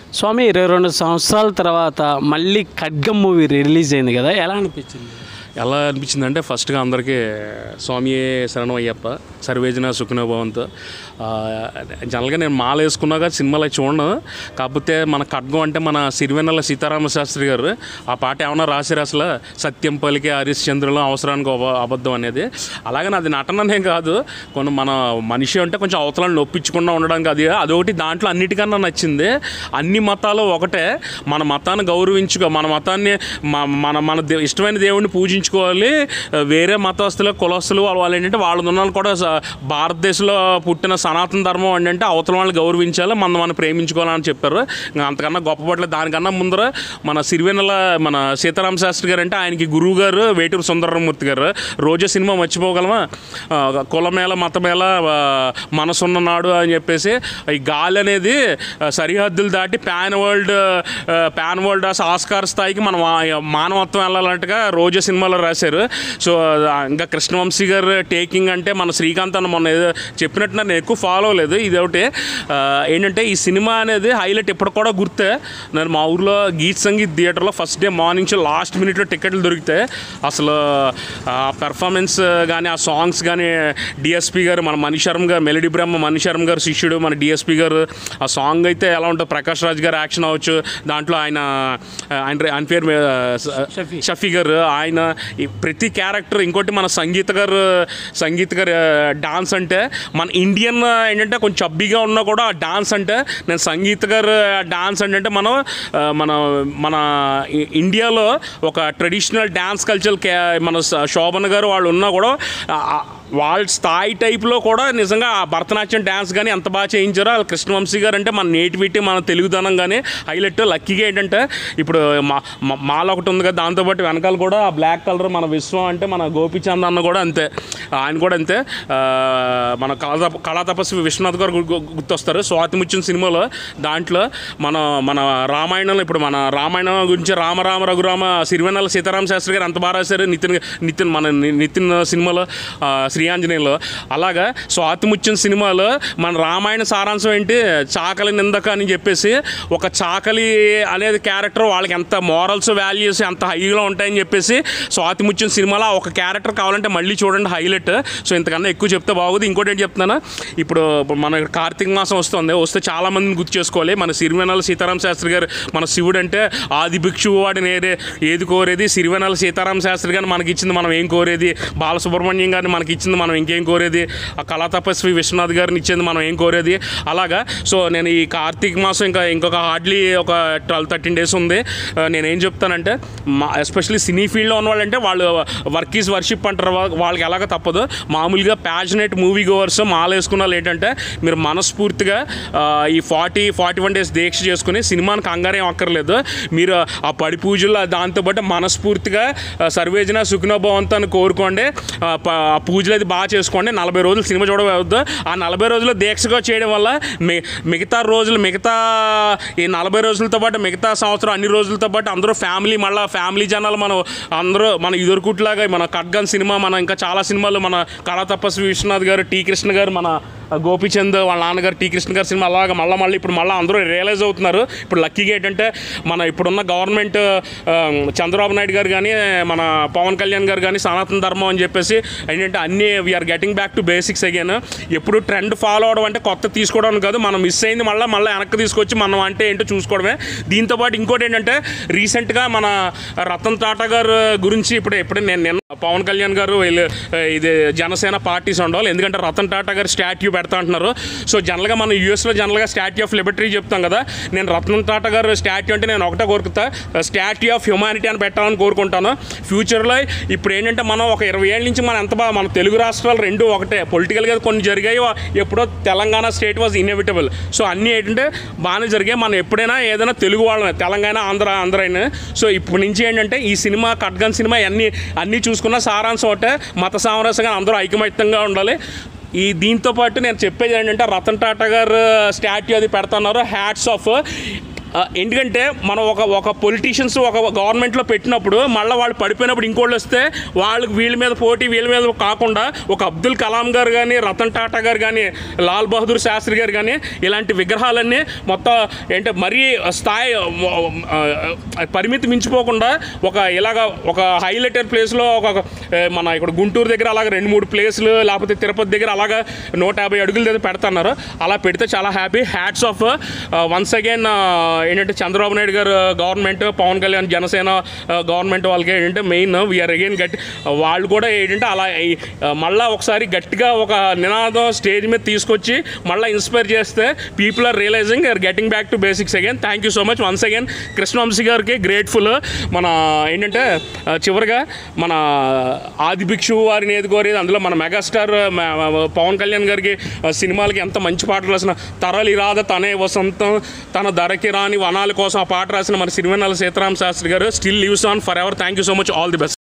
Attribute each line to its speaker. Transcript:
Speaker 1: స్వామి ఇరవై రెండు సంవత్సరాల తర్వాత మళ్ళీ ఖడ్గం మూవీ రిలీజ్ అయింది కదా ఎలా అనిపించింది
Speaker 2: ఎలా అనిపించిందంటే ఫస్ట్గా అందరికీ స్వామియే శరణం అయ్యప్ప సర్వేజన సుఖనోభవంతో జనరల్గా నేను మాల వేసుకున్నాక సినిమాలో చూడను కాకపోతే మన ఖడ్గం అంటే మన సిరివెన్నెల సీతారామ శాస్త్రి గారు ఆ పాట ఏమన్నా రాశారు అసలు సత్యం పలికే హరిశ్చంద్రులు అవసరానికి అబ- అబద్ధం అనేది అలాగే అది నటననే కాదు కొన్ని మన మనిషి అంటే కొంచెం అవతలను నొప్పించకుండా ఉండడానికి అది అదొకటి దాంట్లో అన్నిటికన్నా నచ్చింది అన్ని మతాలు ఒకటే మన మతాన్ని గౌరవించుకో మన మతాన్ని మ- మన మన దే- ఇష్టమైన దేవుడిని పూజించుకోవాలి వేరే మతస్థులు కులస్తులు వాళ్ళు వాళ్ళు ఏంటంటే వాళ్ళ ఉన్నాళ్ళు కూడా స- భారతదేశంలో పుట్టిన సనాతన ధర్మం ఏంటంటే అవతల వాళ్ళని గౌరవించాలి మనం మనం ప్రేమించుకోవాలని చెప్పారు ఇంకా అంతకన్నా గొప్పపట్ల దానికన్నా ముందర మన సిరివెన్నెల మన సీతారామ శాస్త్రి గారు అంటే ఆయనకి గురువు గారు వేటూరు సుందరమూర్తి గారు రోజు సినిమా మర్చిపోగలమా ఆ, కులమేళ మతమేళ ఆ, మనసున్న నాడు అని చెప్పేసి ఈ గాలి అనేది ఆ, సరిహద్దులు దాటి ప్యాన్ వరల్డ్ ఆ, ప్యాన్ వరల్డ్ అసలు ఆస్కార్ స్థాయికి మనం ఆ- మానవత్వం వెళ్ళాలంటగా రోజు సినిమాలో రాశారు సో ఆ, ఇంకా కృష్ణవంశీ గారు టేకింగ్ అంటే మన శ్రీకాంత్ అన్న మొన్న ఏదో చెప్పినట్టు నేను ఎక్కువ ఫాలో లేదు ఇది ఒకటి ఆ, ఏంటంటే ఈ సినిమా అనేది హైలైట్ ఇప్పుడు కూడా గుర్తే నేను మా ఊర్లో గీత్ సంగీత్ థియేటర్లో first day morning show last మినిట్లో టికెట్లు దొరికితే అసలు ఆ పెర్ఫార్మెన్స్ కానీ ఆ సాంగ్స్ కానీ డిఎస్పి గారు మన మనీశర్మ గారు మెలడీ బ్రహ్మ మనీశర్మ గారు శిష్యుడు మన డిఎస్పి గారు ఆ సాంగ్ అయితే ఎలా ఉంటుంది ప్రకాష్ రాజ్ గారు యాక్షన్ అవ్వచ్చు దాంట్లో ఆయన ఆయన ఆయన పేరు మీద,
Speaker 1: షఫీ.
Speaker 2: షఫీ గారు ఆయన ఈ ప్రతి క్యారెక్టర్ ఇంకోటి మన సంగీత గారు సంగీత గారు డాన్స్ అంటే మన ఇండియన్ ఏంటంటే కొంచెం చబ్బీగా ఉన్నా కూడా డాన్స్ అంటే నేను సంగీత గారు డాన్స్ అంటే మనం ఆ, మన మన ఇ- ఇండియాలో ఒక ట్రెడిషనల్ డాన్స్ కల్చర్ మన స- శోభన్ గారు వాళ్ళు ఉన్నా కూడా ఆ, ఆ, వాళ్ళ స్థాయి టైప్లో కూడా నిజంగా ఆ భరతనాట్యం డ్యాన్స్ కానీ ఎంత బాగా చేయించారో వాళ్ళ కృష్ణవంశీ గారు అంటే మన నేటివిటీ మన తెలుగుదనం కానీ హైలైట్ లక్కీగా ఏంటంటే ఇప్పుడు మా మా- మాల ఒకటి ఉంది కదా దాంతోపాటు వెనకాల కూడా ఆ బ్లాక్ కలర్ మన విశ్వం అంటే మన గోపిచంద్ అన్న కూడా అంతే ఆయన కూడా అంతే ఆ, మన కళా కళా తపస్వి విశ్వనాథ్ గారు గు- గు- గుర్తొస్తారు స్వాతి ముత్యం సినిమాలో దాంట్లో మన మన రామాయణంలో ఇప్పుడు మన రామాయణం గురించి రామ రామ రఘురామ సిరివెన్నెల సీతారామ శాస్త్రి గారు అంత బాగా రాశారు నితిన్ నితిన్ మన ని- నితిన్ సినిమాలో ఆ, శ్రీ ఆంజనేయులో అలాగా స్వాతి ముత్యం సినిమాలో మన రామాయణ సారాంశం ఏంటి చాకలి నిందక అని చెప్పేసి ఒక చాకలి అనేది క్యారెక్టర్ వాళ్ళకి ఎంత మోరల్స్ వాల్యూస్ ఎంత హైలో ఉంటాయని చెప్పేసి స్వాతి ముత్యం సినిమాలో ఒక క్యారెక్టర్ కావాలంటే మళ్ళీ చూడండి హైలైట్ సో ఇంతకన్నా ఎక్కువ చెప్తే బాగోదు ఇంకోటి ఏంటి చెప్తున్నాను ఇప్పుడు ఇప్పుడు మన కార్తీక మాసం వస్తుంది వస్తే చాలా మందిని గుర్తు చేసుకోవాలి మన సిరివెనల సీతారామ శాస్త్రి గారు మన శివుడు అంటే ఆది భిక్షువు వాడి నేరే ఏది కోరేది సిరివెనల సీతారామ శాస్త్రి గారిని మనకి ఇచ్చింది మనం ఏం కోరేది బాలసుబ్రహ్మణ్యం గారిని మనకి ఇచ్చింది మనం ఇంకేం కోరేది ఆ కళా తపస్వి విశ్వనాథ్ గారిని ఇచ్చింది మనం ఏం కోరేది అలాగా సో నేను ఈ కార్తీక మాసం ఇంకా ఇంకొక హార్డ్లీ ఒక ట్వెల్వ్ థర్టీన్ డేస్ ఉంది ఆ, నేనేం చెప్తానంటే మా ఎస్పెషల్లీ సినీ ఫీల్డ్లో ఉన్న వాళ్ళంటే వాళ్ళు వర్క్ ఈజ్ వర్షిప్ అంటారు వా- వాళ్ళకి ఎలాగ తప్పదు మామూలుగా ప్యాషనేట్ మూవీ గోవర్స్ మాల వేసుకున్న వాళ్ళు ఏంటంటే మీరు మనస్ఫూర్తిగా ఆ, ఈ ఫార్టీ ఫార్టీ వన్ డేస్ దీక్ష చేసుకుని సినిమాని కంగారేం అక్కర్లేదు మీరు ఆ పడి పూజలు దాంతోపాటు మనస్ఫూర్తిగా ఆ, సర్వేజన సుఖనోభవంతో అని కోరుకోండి ఆ, ప- ఆ పూజలు అది బాగా చేసుకోండి నలభై రోజులు సినిమా చూడవద్దు ఆ నలభై రోజులు దీక్షగా చేయడం వల్ల మి మిగతా రోజులు మిగతా ఈ నలభై రోజులతో పాటు మిగతా సంవత్సరం అన్ని రోజులతో పాటు అందరూ ఫ్యామిలీ మళ్ళీ ఫ్యామిలీ జనాలు మనం అందరూ మన ఇదివరకుట్లాగా మన ఖడ్గన్ సినిమా మన ఇంకా చాలా సినిమాలు మన కళా తపస్వి విశ్వనాథ్ గారు టీ కృష్ణ గారు మన గోపిచంద్ వాళ్ళ నాన్నగారు టీ కృష్ణ గారి సినిమా అలాగా మళ్ళీ మళ్ళీ ఇప్పుడు మళ్ళీ అందరూ రియలైజ్ అవుతున్నారు ఇప్పుడు లక్కీగా ఏంటంటే మన ఇప్పుడున్న గవర్నమెంట్ ఆ, చంద్రబాబు నాయుడు గారు కానీ మన పవన్ కళ్యాణ్ గారు కానీ సనాతన ధర్మం అని చెప్పేసి ఏంటంటే అన్నీ we're getting back to basics again ఎప్పుడు ట్రెండ్ ఫాలో అవడం అంటే కొత్త తీసుకోవడం కాదు మనం మిస్ అయింది మళ్ళీ మళ్ళీ వెనక్కి తీసుకొచ్చి మనం అంటే ఏంటో చూసుకోవడమే దీంతో పాటు ఇంకోటి ఏంటంటే రీసెంట్గా మన రతన్ టాటా గారు గురించి ఇప్పుడు ఎప్పుడు నేను నిన్న పవన్ కళ్యాణ్ గారు వీళ్ళు ఆ, ఇది జనసేన పార్టీస్ ఉండాలి ఎందుకంటే రతన్ టాటా గారు స్టాట్యూ పెడతా అంటున్నారు సో జనరల్గా మనం యూఎస్లో జనరల్గా స్టాట్యూ ఆఫ్ లిబర్టీ చెప్తాం కదా నేను రతన్ టాటా గారు స్టాట్యూ అంటే నేను ఒకటే కోరుకుతా స్టాట్యూ ఆఫ్ హ్యుమానిటీ అని పెట్టాలని కోరుకుంటాను ఫ్యూచర్లో ఇప్పుడు ఏంటంటే మనం ఒక ఇరవై ఏళ్ళ నుంచి మనం ఎంత బాగా మన తెలుగు రాష్ట్రాలు రెండు ఒకటే పొలిటికల్గా కొన్ని జరిగాయి ఎప్పుడో Telangana state was inevitable so అన్నీ ఏంటంటే బాగానే జరిగాయి మనం ఎప్పుడైనా ఏదైనా తెలుగు వాళ్ళమే తెలంగాణ ఆంధ్ర ఆంధ్ర అయినా సో ఇప్పటి నుంచి ఏంటంటే ఈ సినిమా కట్గన్ సినిమా అన్నీ అన్నీ చూసుకున్న సారాంశం ఒకటే మత సామరస్యంగా అందరూ ఐకమత్యంగా ఉండాలి ఈ దీంతో పాటు నేను చెప్పేది ఏంటంటే రతన్ టాటా గారు స్టాట్యూ అది పెడుతున్నారు హ్యాట్స్ ఆఫ్ ఆ, ఎందుకంటే మనం ఒక ఒక పొలిటీషియన్స్ ఒక గవర్నమెంట్లో పెట్టినప్పుడు మళ్ళీ వాళ్ళు పడిపోయినప్పుడు ఇంకోళ్ళు వస్తే వాళ్ళకి వీళ్ళ మీద పోటీ వీళ్ళ మీద కాకుండా ఒక అబ్దుల్ కలాం గారు కానీ రతన్ టాటా గారు కానీ లాల్ బహదూర్ శాస్త్రి గారు కానీ ఇలాంటి విగ్రహాలన్నీ మొత్తం ఏంటంటే మరీ స్థాయి ఆ, పరిమితి మించిపోకుండా ఒక ఇలాగ ఒక హైలైటెడ్ ప్లేస్లో ఒక ఏ, మన ఇక్కడ గుంటూరు దగ్గర అలాగ రెండు మూడు ప్లేస్లు లేకపోతే తిరుపతి దగ్గర అలాగా నూట యాభై అడుగుల దగ్గర పెడుతున్నారు అలా పెడితే చాలా happy hats off once again ఏంటంటే చంద్రబాబు నాయుడు గారు గవర్నమెంట్ పవన్ కళ్యాణ్ జనసేన గవర్నమెంట్ వాళ్ళకి ఏంటంటే మెయిన్ వీఆర్ అగైన్ గట్టి వాళ్ళు కూడా ఏంటంటే అలా ఈ, ఆ, మళ్ళా ఒకసారి గట్టిగా ఒక నినాదం స్టేజ్ మీద తీసుకొచ్చి మళ్ళీ ఇన్స్పైర్ చేస్తే people are realising are getting back to basics again thank you so much once again Krishna Vamsi గారికి గ్రేట్ఫుల్ మన ఏంటంటే ఆ, చివరిగా మన ఆది భిక్షు వారిని ఏది కోరేది అందులో మన మెగాస్టార్ మ- మ- పవన్ కళ్యాణ్ గారికి ఆ, సినిమాలకి ఎంత మంచి పాటలు రాసిన తరలి రాధ తనే వసంతం తన ధరకి రాని వనాల కోసం ఆ పాట రాసిన మన Sirivennela Seetharama Sastry garu still lives on forever thank you so much all the best